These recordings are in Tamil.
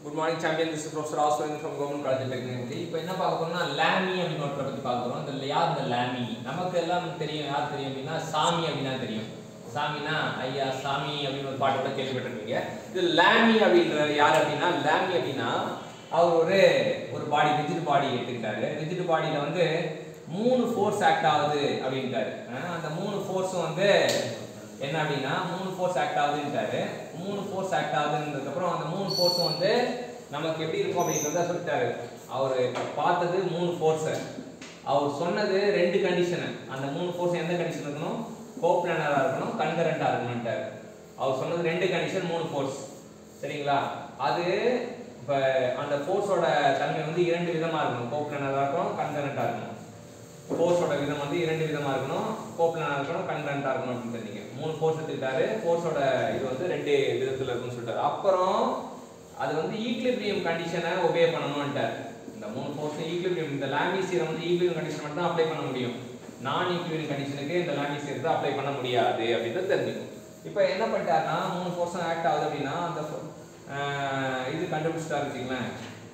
Good morning champion this professor Aswaran from government college technology இப்போ என்ன பார்க்க போறோம்னா லாமி அப்படின்னு ஒருத்தரை பற்றி பார்க்க போறோம் இந்த யார் இந்த லாமி நமக்கு எல்லாம் தெரியும் யார் தெரியும் அப்படின்னா சாமி அப்படின்னா தெரியும் சாமினா ஐயா சாமி அப்படின்னு ஒரு பாட்டு கூட கேள்விப்பட்டிருப்பீங்க இது லாமி அப்படின்ற யார் அப்படின்னா லாமி அப்படின்னா அவர் ஒரு ஒரு பாடி ரிஜிட் பாடி எடுத்துக்கிட்டாரு ரிஜிட் பாடியில் வந்து மூணு ஃபோர்ஸ் ஆக்ட் ஆகுது அப்படின்ட்டாரு அஹ் அந்த மூணு ஃபோர்ஸும் வந்து என்ன அப்படின்னா மூணு ஃபோர்ஸ் ஆக்ட் ஆகுதுன்ட்டாரு மூணு ஃபோர்ஸ் ஆக்ட் ஆகுதுன்றதுக்கப்புறம் அந்த மூணு ஃபோர்ஸும் வந்து நமக்கு எப்படி இருக்கும் அப்படின்றத சொல்லிட்டாரு அவர் பார்த்தது மூணு ஃபோர்ஸை அவர் சொன்னது ரெண்டு கண்டிஷனு அந்த மூணு ஃபோர்ஸ் எந்த கண்டிஷன் இருக்கணும் கோப்ளானராக இருக்கணும் கன்கரண்டாக இருக்கணும்ட்டாரு அவர் சொன்னது ரெண்டு கண்டிஷன் மூணு ஃபோர்ஸ் சரிங்களா அது இப்போ அந்த ஃபோர்ஸோட தன்மை வந்து இரண்டு விதமாக இருக்கணும் கோப்ளானராக இருக்கணும் கன்கரண்டாக இருக்கணும் ஃபோர்ஸோட விதம் வந்து இரண்டு விதமா இருக்கணும் கோப்லனா இருக்கணும் கன்கரண்டா இருக்கணும் அப்படின்னு தெரிஞ்சீங்க மூணு ஃபோர்ஸ் எடுத்துக்கிட்டாரு ஃபோர்ஸோட இது வந்து ரெண்டு விதத்துல இருக்குன்னு சொல்லிட்டாரு அப்புறம் அது வந்து ஈக்லிபிரியம் கண்டிஷனை ஒபே பண்ணணும்ட்டார் இந்த மூணு ஃபோர்ஸ் ஈக்லிபிரியம் இந்த லாமி சீரம் வந்து ஈக்லிபிரியம் கண்டிஷன் மட்டும் தான் அப்ளை பண்ண முடியும் நான் ஈக்லிபிரியம் கண்டிஷனுக்கு இந்த லாமி சீரத்தை அப்ளை பண்ண முடியாது அப்படின்றது தெரிஞ்சுக்கும் இப்போ என்ன பண்ணிட்டாருன்னா மூணு ஃபோர்ஸும் ஆக்ட் ஆகுது அப்படின்னா அந்த ஆஹ், இது கண்டுபிடிச்சிட்டாரு வச்சுங்களேன்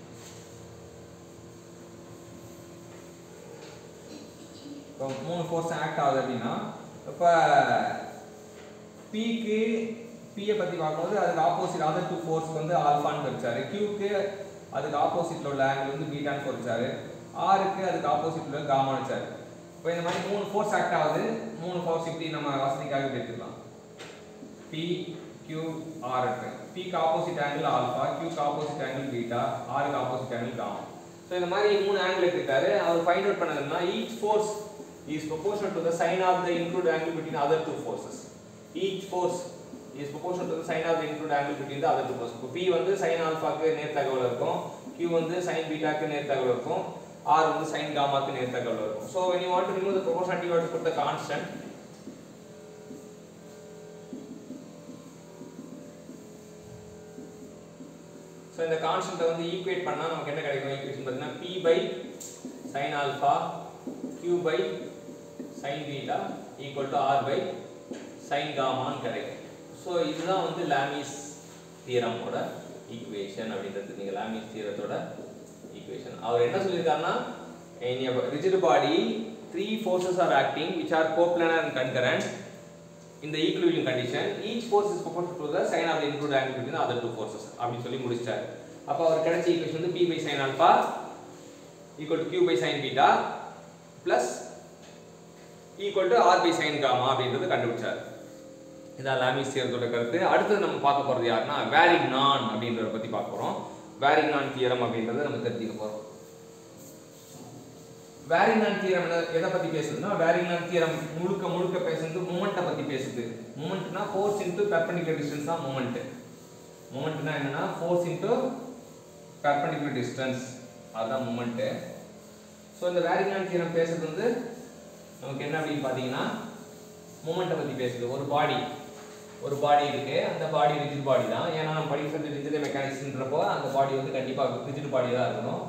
இப்போ மூணு ஃபோர்ஸ் ஆக்ட் ஆகுது அப்படின்னா இப்போ பிக்கு பியை பற்றி பார்க்கும்போது அதுக்கு ஆப்போசிட் அதர் டூ ஃபோர்ஸ்க்கு வந்து ஆல்ஃபான்னு குறிச்சாரு கியூக்கு அதுக்கு ஆப்போசிட்டில் உள்ள ஆங்கிள் வந்து பீட்டான்னு குறிச்சாரு ஆருக்கு அதுக்கு ஆப்போசிட்டில் உள்ள காமான்னு வச்சாரு இப்போ இந்த மாதிரி மூணு ஃபோர்ஸ் ஆக்ட் ஆகுது மூணு ஃபோர்ஸ் இப்படி நம்ம வசதிக்காக இப்படி எடுத்துக்கலாம் பி கியூ ஆர் இருக்கு பிக்கு ஆப்போசிட் ஆங்கிள் ஆல்ஃபா கியூக்கு ஆப்போசிட் ஆங்கிள் பீட்டா ஆருக்கு ஆப்போசிட் ஆங்கிள் காமா ஸோ இந்த மாதிரி மூணு ஆங்கிள் எடுத்துக்கிட்டாரு அவர் ஃபைண்ட் அவுட் பண்ணதுன்னா each force is proportional to the sine of the include angle between the other two forces. Each force is proportional to the sine of the include angle between the other two forces. இப்போ P வந்து sin ஆல்பாக்கு நேர்த்தகவல் இருக்கும் Q வந்து sin பீட்டாக்கு நேர்த்தகவல் இருக்கும் R வந்து sin காமாக்கு நேர்த்தகவல் இருக்கும் So when you want to remove the proportionality you have to put the constant so இந்த கான்ஸ்டன்ட்டை வந்து ஈக்குவேட் பண்ணால் நமக்கு என்ன கிடைக்கும் ஈக்குவேஷன் பார்த்தீங்கன்னா P by sine alpha Q by sine beta equal to R by sine காமான்னு கிடைக்கும் ஸோ இதுதான் வந்து லாமிஸ் தியரமோட ஈக்குவேஷன் அப்படின்றது நீங்கள் லாமிஸ் தியரத்தோட ஈக்குவேஷன் அவர் என்ன சொல்லியிருக்காருன்னா in a rigid body three forces are acting which are coplanar and concurrent in the equilibrium condition each force is proportional to the sine of the included angle between the other two forces அப்படின்னு சொல்லி முடிச்சிட்டாரு அப்போ அவர் கிடைச்ச ஈக்குவேஷன் வந்து p by sin alpha equal to q by sin beta plus equal to r by sin gamma அப்படின்றது கண்டுபிடிச்சார் இதான் லாமிஸ் தியரத்தோட கருத்து அடுத்தது நம்ம பார்க்க போறது யாருன்னா வேரிங் நான் அப்படின்றத பத்தி பார்க்க போறோம் வேரிங் நான் தியரம் அப்படின்றத நம்ம தெரிஞ்சுக்க போறோம் வேரிங்னான் தியரம் எதை பத்தி பேசுதுன்னா வேரிங்னான் தியரம் முழுக்க முழுக்க பேசுறது மூமெண்ட்டை பத்தி பேசுது மூமெண்ட்னா ஃபோர்ஸ் இன்டு பெர்பெண்டிகுலர் டிஸ்டன்ஸ் தான் மூமெண்ட் மூமெண்ட்னா என்னன்னா ஃபோர்ஸ் இன்டு பெர்பெண்டிகுலர் டிஸ்டன்ஸ் அதுதான் மூமெண்ட் ஸோ இந்த வேரிங்னான் தியரம் பேசுறது வந்து நமக்கு என்ன அப்படின்னு பார்த்தீங்கன்னா மூமெண்ட்டை பத்தி பேசுது ஒரு பாடி ஒரு பாடி இருக்கு அந்த பாடி ரிஜிட் பாடி தான் ஏன்னா நம்ம படிக்கிறது ரிஜிட் மெக்கானிக்ஸ்ன்றப்போ அந்த பாடி வந்து கண்டிப்பாக ரிஜிட் பாடி தான் இருக்கணும்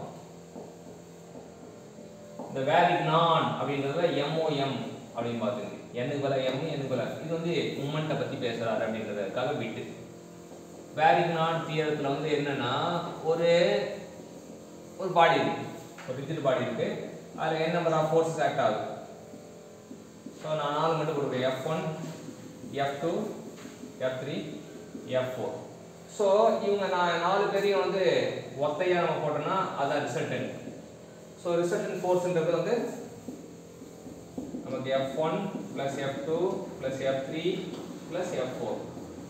இந்த வேரிக் நான் அப்படின்றதுல எம்ஓஎம் அப்படின்னு பார்த்துங்க எண்ணுக்கு பல எம் எண்ணுக்கு பல இது வந்து மூமெண்ட்டை பற்றி பேசுகிறாரு அப்படின்றதுக்காக விட்டு வேரிக் நான் தியரத்தில் வந்து என்னன்னா ஒரு ஒரு பாடி இருக்கு ஒரு ரிஜிட் பாடி இருக்கு அதில் என்ன நம்பர் ஆஃப் ஃபோர்ஸஸ் ஆக்ட் ஆகுது ஸோ நான் நாலு மட்டும் கொடுப்பேன் F one F two F three F four so இவங்க நான் நாலு பேரையும் வந்து ஒத்தையாக நம்ம போட்டோம்னா அதான் ரிசல்டன்ட் ஸோ ரிசல்டன்ட் ஃபோர்ஸ்ன்றது வந்து நமக்கு F one plus F two plus F three plus F four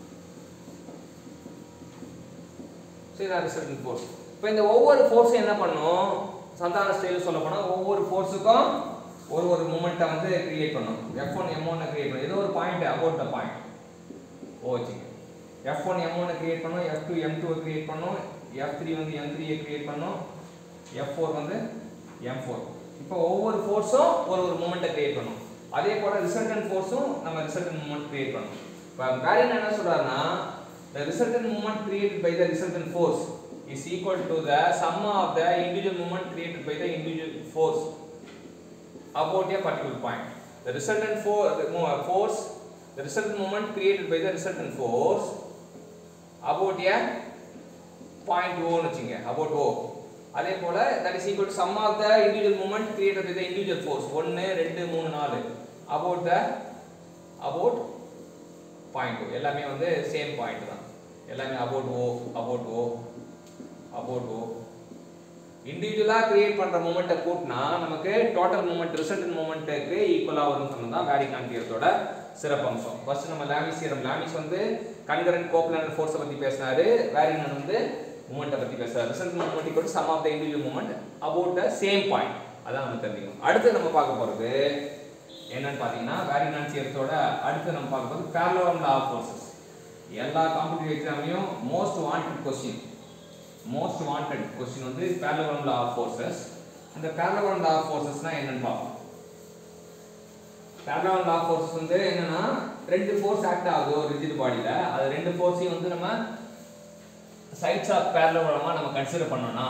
so இதான் ரிசல்டன்ட் ஃபோர்ஸ் இப்போ இந்த ஒவ்வொரு ஃபோர்ஸும் என்ன பண்ணும் சந்தான ஸ்டைலில் சொல்ல போனால் ஒவ்வொரு ஃபோர்ஸுக்கும் ஒரு ஒரு மூமெண்ட்டை வந்து கிரியேட் பண்ணும் எஃப் ஒன் எம் ஒன்னை கிரியேட் பண்ணும் ஏதோ ஒரு point about the point O வச்சுங்க எஃப் ஒன் எம் ஒன்னை கிரியேட் பண்ணும் எஃப் டூ எம் டூவை கிரியேட் பண்ணும் எஃப் த்ரீ வந்து எம் த்ரீயை கிரியேட் பண்ணும் எஃப் ஃபோர் வந்து எம் ஃபோர் இப்போ ஒவ்வொரு ஃபோர்ஸும் ஒரு ஒரு மூமெண்ட்டை கிரியேட் பண்ணும் அதே போல ரிசல்டன்ட் ஃபோர்ஸும் நம்ம ரிசல்டன்ட் மூமெண்ட் கிரியேட் பண்ணும் இப்போ வேரின் என்ன சொல்றாருன்னா the resultant moment created by the resultant force is equal to the sum of the individual moment created by the individual force about a particular point. The resultant for the mo- force, the resultant moment created by the resultant force about a point ஓன்னு வச்சுங்க அபவுட் ஓ அதே போல that is equal to sum of the individual moment created with individual force ஒன்று ரெண்டு மூணு நாலு about the about point O எல்லாமே வந்து சேம் பாயிண்ட் தான் எல்லாமே about O about O about O இண்டிவிஜுவலாக கிரியேட் பண்ணுற மூமெண்ட்டை கூட்டினா நமக்கு டோட்டல் மூமெண்ட் ரிசல்ட் மூமெண்ட்டுக்கு ஈக்குவலாக வரும்னு சொன்னது தான் வேரிகான் தியரத்தோட சிறப்பம்சம் ஃபர்ஸ்ட் நம்ம லாமிஸ் தியரம் லாமிஸ் வந்து கன்கரண்ட் கோப்லன் ஃபோர்ஸை பற்றி பேசினாரு வேரிகான் வந்து மூமெண்ட்டை பற்றி பேசுறாரு result moment equal sum of the individual moment about the same point அதான் நம்ம தெரிஞ்சுக்கணும் அடுத்து நம்ம பார்க்க போகிறது என்னன்னு பார்த்தீங்கன்னா வேரிகான் தியரத்தோட அடுத்து நம்ம பார்க்க போகிறது பேரலோரம் லா ஆஃப் ஃபோர்ஸஸ் எல்லா காம்படிட்டிவ் எக்ஸாம்லையும் most wanted question most wanted question வந்து parallelogram law of forces அந்த parallelogram law of forcesனா என்னன்னு பார்ப்போம் parallelogram law of forces வந்து என்னன்னா ரெண்டு ஃபோர்ஸ் ஆக்ட் ஆகுது ஒரு ரிஜிட் பாடியில அது ரெண்டு ஃபோர்ஸையும் வந்து நம்ம சைட்ஸ் ஆஃப் parallelogram நம்ம கன்சிடர் பண்ணோம்னா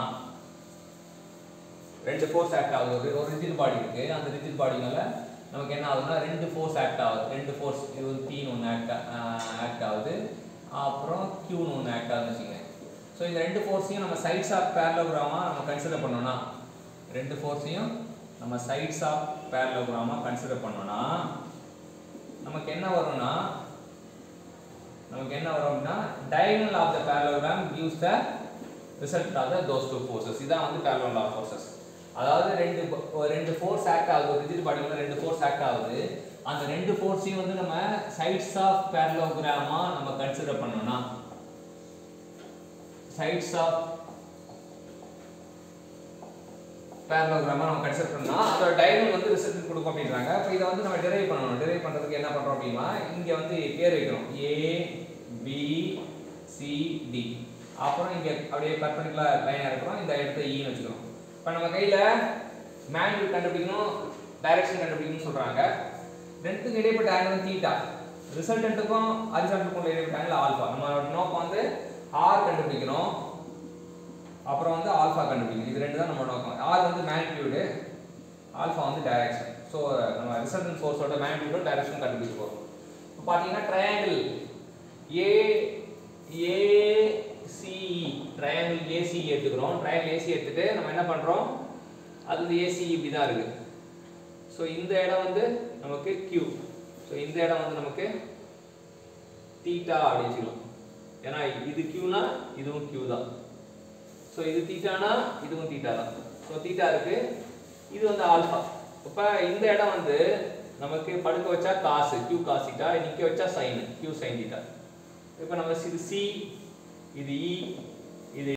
ரெண்டு ஃபோர்ஸ் ஆக்ட் ஆகுது ஒரு ஒரு ரிஜிட் பாடி இருக்கு அந்த ரிஜிட் பாடி மேல நமக்கு என்ன ஆகுதுன்னா ரெண்டு ஃபோர்ஸ் ஆக்ட் ஆகுது ரெண்டு ஃபோர்ஸ் இது வந்து டீன்னு ஒன்று ஆக்ட் ஆக்ட் ஆகுது அப்புறம் கியூன்னு ஒன்று ஆக்ட் ஆகுதுன்னு வச்சுக்கோங்க ஸோ இந்த ரெண்டு ஃபோர்ஸையும் நம்ம சைட்ஸ் ஆஃப் பேரலோகிராமா நம்ம கன்சிடர் பண்ணோம்னா ரெண்டு ஃபோர்ஸையும் நம்ம சைட்ஸ் ஆஃப் பேரலோகிராமா கன்சிடர் பண்ணோம்னா நமக்கு என்ன வரும்னா நமக்கு என்ன வரும் அப்படின்னா diagonal of the parallelogram gives the result of the those two forces இதான் வந்து parallel law of forces அதாவது ரெண்டு ப- ஒரு ரெண்டு ஃபோர்ஸ் ஆக்ட் ஆகுது ஒரு ரிஜிட் பாடி ரெண்டு ஃபோர்ஸ் ஆக்ட் ஆகுது அந்த ரெண்டு ஃபோர்ஸையும் வந்து நம்ம சைட்ஸ் ஆஃப் பேரலோகிராமா நம்ம கன்சிடர் பண்ணோம்னா சைட்ஸ் ஆஃப் பேரலோகிராமா நம்ம கன்சிடர் பண்ணா அதோட டயகனல் வந்து ரிசல்ட் கொடுக்கும் அப்படின்றாங்க அப்போ இதை வந்து நம்ம டிரைவ் பண்ணணும் டிரைவ் பண்றதுக்கு என்ன பண்றோம் அப்படின்னா இங்க வந்து பேர் வைக்கணும் ஏ பி சி டி அப்புறம் இங்க அப்படியே பர்பண்டிகுலர் லைனா இருக்கிறோம் இந்த இடத்த ஈன்னு வச்சுக்கிறோம் இப்போ நம்ம கையில மேனுவல் கண்டுபிடிக்கணும் டைரக்ஷன் கண்டுபிடிக்கணும்னு சொல்றாங்க ரெண்டுத்துக்கும் இடைப்பட்ட ஆங்கிள் தீட்டா ரிசல்டன்ட்டுக்கும் ஹரிசான்ட்டுக்கும் இடைப்பட்ட ஆங்கிள் ஆல்ஃபா நம்ம நோக்கம் வந்து ஆர் கண்டுபிடிக்கணும் அப்புறம் வந்து ஆல்ஃபா கண்டுபிடிக்கணும் இது ரெண்டு தான் நம்ம நோக்கம் ஆர் வந்து மேக்னிடியூடு ஆல்ஃபா வந்து டைரக்ஷன் ஸோ நம்ம ரிசல்டன்ட் ஃபோர்ஸோட மேக்னிடியூடும் டைரக்ஷன் கண்டுபிடிக்க போகிறோம் இப்போ பார்த்தீங்கன்னா triangle A ACE triangle AC எடுத்துக்கிறோம் ட்ரையாங்கிள் ஏசி எடுத்துட்டு நம்ம என்ன பண்ணுறோம் அது வந்து ஏசி இப்படி தான் இருக்குது ஸோ இந்த இடம் வந்து நமக்கு Q ஸோ இந்த இடம் வந்து நமக்கு தீட்டா அப்படின்னு வச்சுக்கலாம் ஏன்னா இது Qனா இதுவும் Q தான் ஸோ இது தீட்டானா இதுவும் தீட்டா தான் ஸோ தீட்டா இருக்கு இது வந்து ஆல்ஃபா இப்போ இந்த இடம் வந்து நமக்கு படுக்க வச்சா காசு Q காஸ் தீட்டா நிற்க வச்சா சைன் Q சைன் தீட்டா இப்போ நம்ம இது சி இது இ